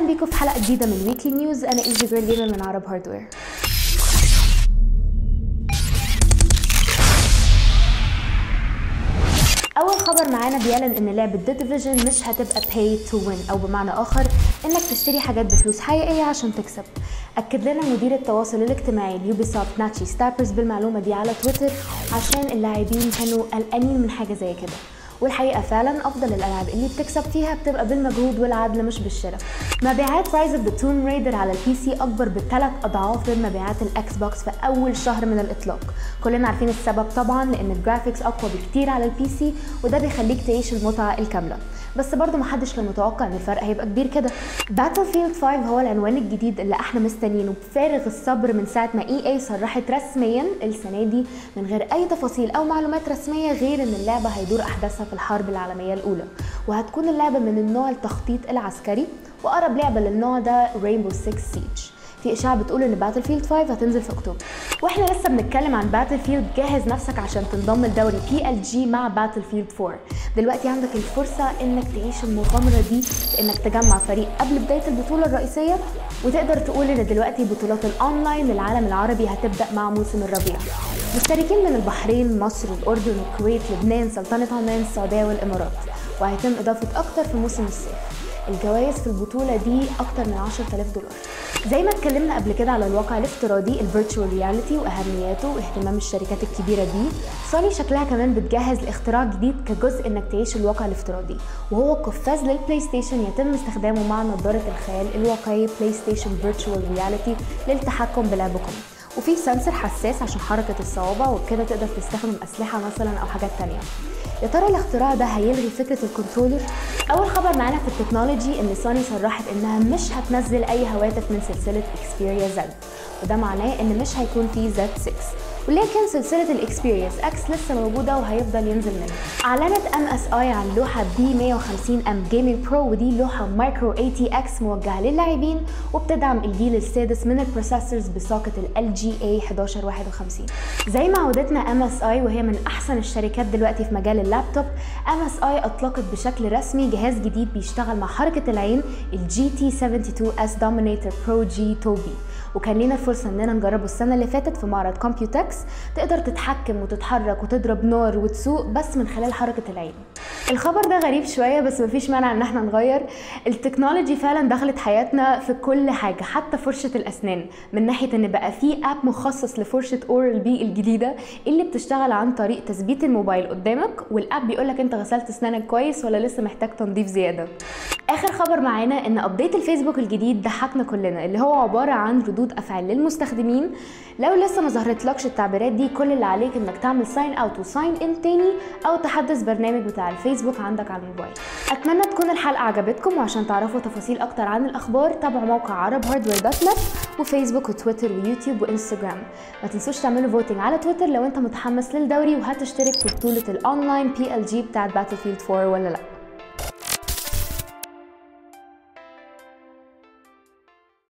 اهلا بيكم في حلقه جديده من ويكلي نيوز انا ايزي جيرل جيمر من عرب هاردوير اول خبر معانا بيعلن ان لعبه ذا ديفيجن مش هتبقى باي تو وين او بمعنى اخر انك تشتري حاجات بفلوس حقيقيه عشان تكسب اكد لنا مدير التواصل الاجتماعي ليوبيسوفت ناتشي ستابرز بالمعلومه دي على تويتر عشان اللاعبين كانوا قلقانين من حاجه زي كده والحقيقه فعلا افضل الالعاب اللي بتكسب فيها بتبقى بالمجهود والعدل مش بالشراء مبيعات رايز اوف ذا توم ريدر على البي سي اكبر بثلاث اضعاف من مبيعات الاكس بوكس في اول شهر من الاطلاق كلنا عارفين السبب طبعا لان الجرافيكس اقوى بكتير على البي سي وده بيخليك تعيش المتعه الكامله بس برضه محدش كان متوقع ان الفرق هيبقى كبير كده باتل فيلد 5 هو العنوان الجديد اللي احنا مستنيينه بفارغ الصبر من ساعه ما اي اي صرحت رسميا السنه دي من غير اي تفاصيل او معلومات رسميه غير ان اللعبه هيدور احداثها في الحرب العالميه الاولى وهتكون اللعبه من النوع التخطيط العسكري واقرب لعبه للنوع ده رينبو 6 سيج في اشاعه بتقول ان باتل فيلد 5 هتنزل في اكتوبر واحنا لسه بنتكلم عن باتل فيلد جهز نفسك عشان تنضم لدوري بي ال جي مع باتل فيلد 4 دلوقتي عندك الفرصه انك تعيش المغامره دي انك تجمع فريق قبل بدايه البطوله الرئيسيه وتقدر تقول ان دلوقتي بطولات الاونلاين للعالم العربي هتبدا مع موسم الربيع مشتركين من البحرين مصر الاردن الكويت لبنان سلطنه عمان السعوديه والامارات وهيتم اضافه اكتر في موسم الصيف الجوائز في البطولة دي أكتر من 10000 دولار زي ما اتكلمنا قبل كده على الواقع الافتراضي الفيرتشوال رياليتي واهميته واهتمام الشركات الكبيره بيه سوني شكلها كمان بتجهز لاختراع جديد كجزء انك تعيش الواقع الافتراضي وهو قفاز للبلاي ستيشن يتم استخدامه مع نظاره الخيال الواقعي بلاي ستيشن فيرتشوال رياليتي للتحكم بلعبكم وفي سنسر حساس عشان حركه الصوابع وبكده تقدر تستخدم اسلحه مثلا او حاجات تانية يا ترى الاختراع ده هيلغي فكره الكنترولر اول خبر معانا في التكنولوجي ان سوني صرحت انها مش هتنزل اي هواتف من سلسله اكسبيريا زد وده معناه ان مش هيكون في زد 6 ولكن سلسلة الاكسبيرينس اكس لسه موجودة وهيفضل ينزل منها. اعلنت ام اس اي عن لوحة بي 150 ام جيمنج برو ودي لوحة مايكرو اي تي اكس موجهة للاعبين وبتدعم الجيل السادس من البروسيسورز بساقة ال جي اي 1151. زي ما عودتنا ام اس اي وهي من احسن الشركات دلوقتي في مجال اللابتوب، ام اس اي اطلقت بشكل رسمي جهاز جديد بيشتغل مع حركة العين الجي تي 72 اس دومينيتور برو جي توبي. وكان لينا الفرصه اننا نجربه السنه اللي فاتت في معرض كومبيوتكس تقدر تتحكم وتتحرك وتضرب نار وتسوق بس من خلال حركه العين الخبر ده غريب شويه بس مفيش مانع ان احنا نغير التكنولوجي فعلا دخلت حياتنا في كل حاجه حتى فرشه الاسنان من ناحيه ان بقى في اب مخصص لفرشه اورال بي الجديده اللي بتشتغل عن طريق تثبيت الموبايل قدامك والاب بيقول لك انت غسلت اسنانك كويس ولا لسه محتاج تنظيف زياده اخر خبر معانا ان ابديت الفيسبوك الجديد ضحكنا كلنا اللي هو عباره عن ردود افعال للمستخدمين لو لسه ما ظهرتلكش التعبيرات دي كل اللي عليك انك تعمل ساين اوت وساين ان تاني او تحدث برنامج بتاع الفيسبوك عندك على الموبايل اتمنى تكون الحلقه عجبتكم وعشان تعرفوا تفاصيل اكتر عن الاخبار تابعوا موقع عرب هاردوير دوت نت وفيسبوك وتويتر ويوتيوب وانستجرام ما تنسوش تعملوا فوتنج على تويتر لو انت متحمس للدوري وهتشترك في بطوله الاونلاين بي ال جي بتاعت باتل فيلد 4 ولا لا